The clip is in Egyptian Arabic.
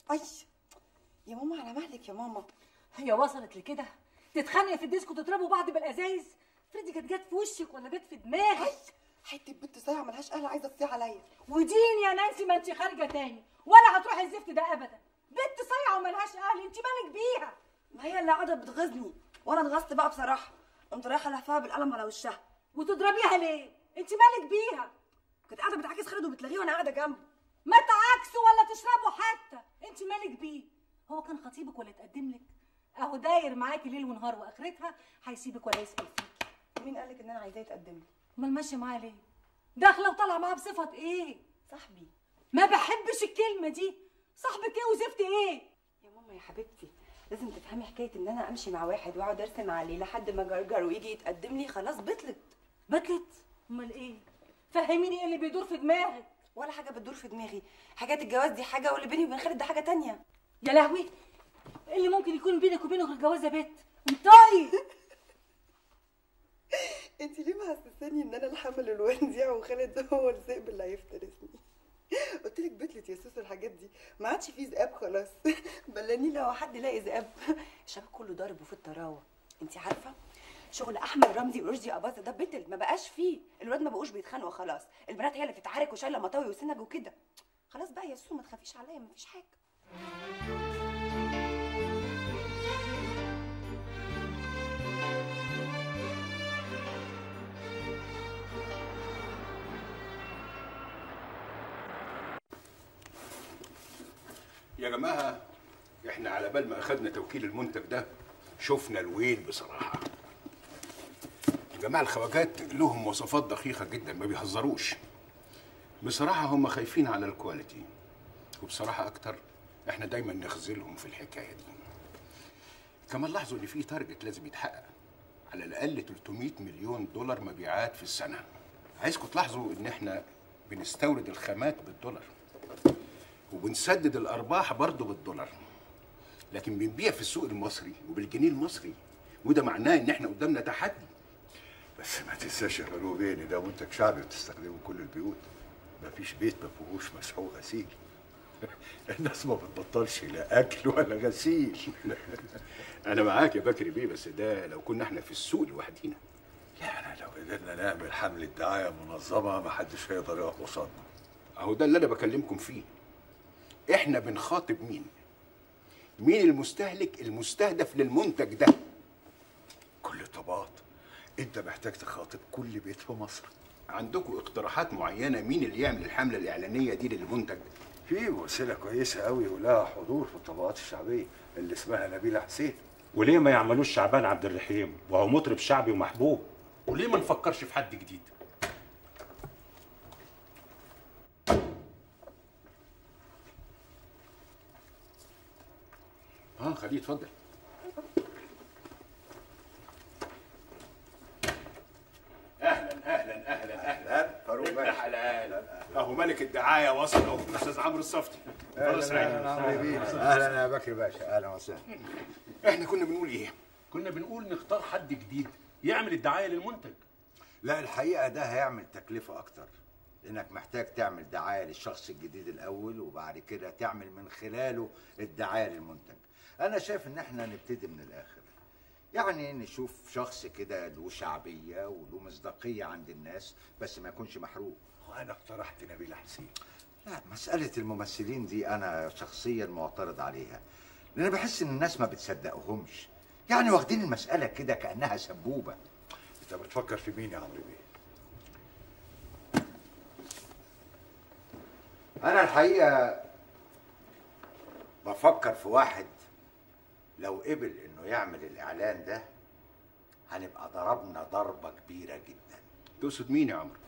اي يا ماما على مهلك يا ماما هي وصلت لكده تتخانقوا في الديسكو تضربوا بعض بالازايز فريدي كانت جت في وشك ولا جت في دماغك حته بنت صايعه ملهاش اهل عايزه تصيع عليا ودين يا نانسي ما انت خارجه تاني ولا هتروحي الزفت ده ابدا بنت صايعه وملهاش اهل انت مالك بيها ما هي اللي قاعده بتغيظني وانا اتغصت بقى بصراحه قمت رايحه لهفها بالقلم على وشها وتضربيها ليه انت مالك بيها كانت قاعده بتعاكس خالد وبتلغيه وانا قاعده جنبه ما تعاكسوا ولا تشربوا حتى انت مالك بيه هو كان خطيبك ولا اتقدم لك اهو داير معاكي ليل ونهار واخرتها هيسيبك ولا يسال فيك مين قالك ان انا عايزاه يتقدم لي امال ماشيه معاه ليه داخله وطالعه معاه بصفه ايه صاحبي ما بحبش الكلمه دي صاحبك ايه وزفت ايه يا ماما يا حبيبتي لازم تفهمي حكايه ان انا امشي مع واحد واقعد ارسم عليه لحد ما جرجر ويجي يتقدم لي خلاص بطلت بطلت امال ايه فهميني ايه اللي بيدور في دماغك ولا حاجه بتدور في دماغي حاجات الجواز دي حاجه واللي بيني وبين خالد ده حاجه تانية يا لهوي ايه اللي ممكن يكون بينك وبينه غير جواز يا بت انطقي انت ليه محسساني ان انا الحمل الونديع وخالد هو الذئب اللي هيفترسني قلت لك بتلت يا سوسو الحاجات دي ما عادش فيه ذئاب خلاص بلاني لو حد يلاقي ذئاب الشباب كله ضارب وفي الطراوه انت عارفه شغل احمد رمزي ورشدي اباظه ده بتل ما بقاش فيه الولاد ما بقوش بيتخانقوا خلاص البنات هي اللي بتتعارك وشايله مطاوي وسنج وكده خلاص بقى يا سوسو ما تخافيش عليا ما فيش حاجه يا جماعة احنا على بال ما اخدنا توكيل المنتج ده شفنا الويل بصراحة جماعة الخواجات لهم مواصفات دقيقة جدا ما بيهزروش بصراحة هم خايفين على الكواليتي وبصراحة أكتر احنا دايما نخذلهم في الحكاية دي كمان لاحظوا إن في تارجت لازم يتحقق على الأقل 300 مليون دولار مبيعات في السنة عايزكم تلاحظوا إن احنا بنستورد الخامات بالدولار وبنسدد الارباح برضه بالدولار لكن بنبيع في السوق المصري وبالجنيه المصري وده معناه ان احنا قدامنا تحدي بس ما تنساش يا غلو بيه ان ده منتج شعبي بتستخدمه كل البيوت مفيش بيت ما فيهوش مسحوق غسيل الناس ما بتبطلش لا اكل ولا غسيل انا معاك يا بكري بيه بس ده لو كنا احنا في السوق لوحدينا يعني لو قدرنا نعمل حملة دعاية منظمة ما حدش هيقدر يقف قصادنا اهو ده اللي انا بكلمكم فيه احنا بنخاطب مين مين المستهلك المستهدف للمنتج ده كل طبقات انت محتاج تخاطب كل بيت في مصر عندكم اقتراحات معينه مين اللي يعمل الحمله الاعلانيه دي للمنتج في وسيلة كويسة قوي ولها حضور في الطبقات الشعبية اللي اسمها نبيلة حسين وليه ما يعملوش شعبان عبد الرحيم وهو مطرب شعبي ومحبوب وليه ما نفكرش في حد جديد اه خليه اتفضل اهلا اهلا اهلا اهلا فاروق ابن باشا. حلال اهو ملك الدعايه وصل اهو الاستاذ عمرو الصفتي اتفضل يا سعيد. اهلا يا بكري باشا اهلا وسهلا احنا كنا بنقول ايه كنا بنقول نختار حد جديد يعمل الدعايه للمنتج لا الحقيقة ده هيعمل تكلفة أكتر لأنك محتاج تعمل دعاية للشخص الجديد الأول وبعد كده تعمل من خلاله الدعاية للمنتج أنا شايف إن إحنا نبتدي من الآخر يعني نشوف شخص كده له شعبية وله مصداقية عند الناس بس ما يكونش محروق وانا اقترحت نبيلة حسين لا مسألة الممثلين دي أنا شخصيا معترض عليها لأن بحس إن الناس ما بتصدقهمش يعني واخدين المسألة كده كأنها سبوبة انت بتفكر في مين يا عمرو بيه أنا الحقيقة بفكر في واحد لو قبل إنه يعمل الإعلان ده هنبقى ضربنا ضربة كبيرة جدا تقصد مين يا عمرو